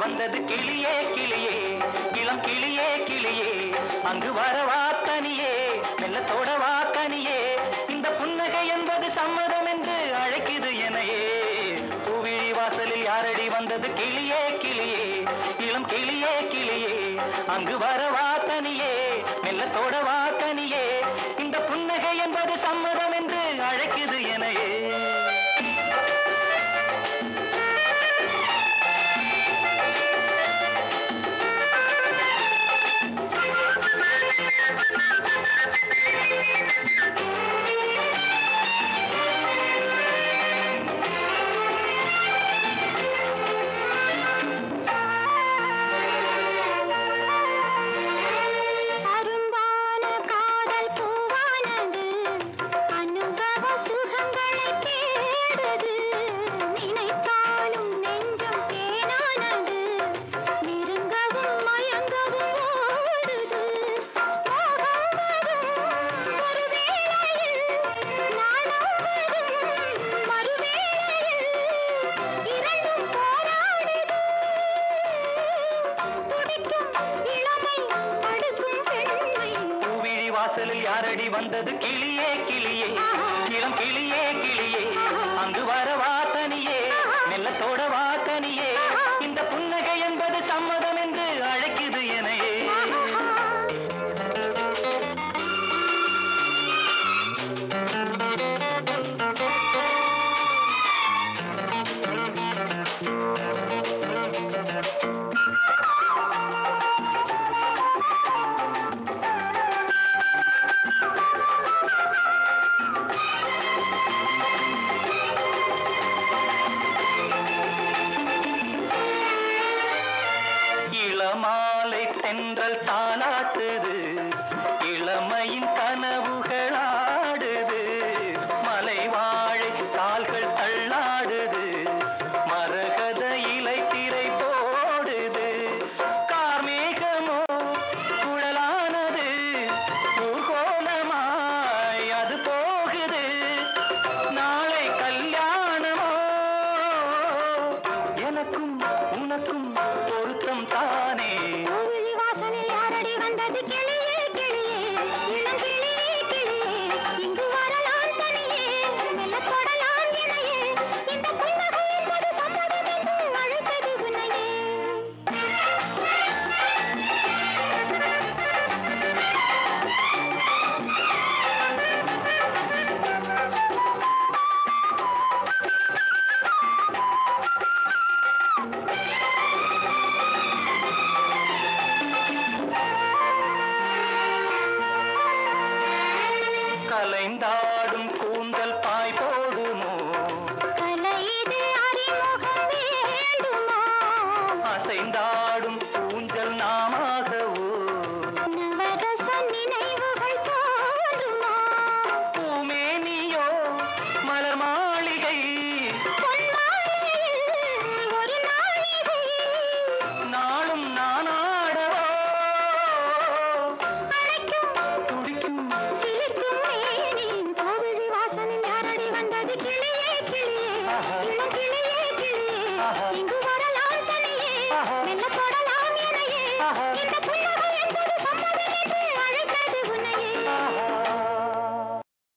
வந்தது கிளியே கிளியே இளம் கிளியே கிளியே அங்கு வரவா தனியே மெல்லத்தோட வா தனியே இந்த புன்னகை என்பது சம்மதம் என்று அழைக்குது எனையே பூவிழி வாசலில் யாரடி வந்தது கிளியே கிளியே இளம் கிளியே கிளியே அங்கு வரவா தனியே மெல்லத்தோட வா தனியே இந்த புன்னகை என்பது சம்மதம் என்று அழைக்குது எனையே அரும்பான காதல் பூவானது அனுபவ சுகங்களை தேடுது நினைத்தாலும் நெஞ்சம் தேனானது நெருங்கவும் மயங்கவும் ஓடுது மோகம் வரும் ஒரு வேளையில் நாணம் வரும் மறுவேளையில் இரண்டும் போராடுது துடிக்கும் இளமை தடுக்கும் பெண்மை பூவிழி வாசலில் யாரடி வந்தது கிளியே கிளியே இளம் கிளியே கிளியே அங்கு வரவா தனியே மெல்லத்தோட வா தனியே இந்த புன்னகை என்பது சம்மதம் என்று அழைக்குது எனையே இளமாலை தென்றல் தாளாட்டுது இளமையின் கனவுகள் ஆடுது மலை வாழை கால்கள் தள்ளாடுது மரகத இலை திரை போடுது கார்மேகமோ குழலானது ஊர்கோலமாய் அது போகுது நாளை கல்யாணமோ எனக்கும் உனக்கும் பொருத்தம் தானே பூவிழி வாசலில் யாரடி வந்தது கிளியே கிளியே இளம் கிளியே கிளியே இங்கு வரலாம் தனியே மெல்ல தொடலாம் இணையே இந்த புன்னகை என்பது சம்மதம் என்று அழைத்தது உன்னையே கலைந்தாடும் கூந்தல் பாய் போடுமோ கலையிது அறிமுகம் வேண்டுமா அசைந்தாடும் ஊஞ்சல் நாமாகவோ நவரச நினைவுகள் தோன்றுமா பூமேனியோ மலர் மாளிகை பொன்மாலையில் ஒரு நாழிகை நாளும் நானாடவோ அழைக்கும் துடிக்கும் சிலிர்க்கும் மேனி கோவிலி வாசலில் யாரடி வந்தது கிளியே கிளியே ஆஹா. இளம் கிளியே கிளியே ஆஹா. இங்கு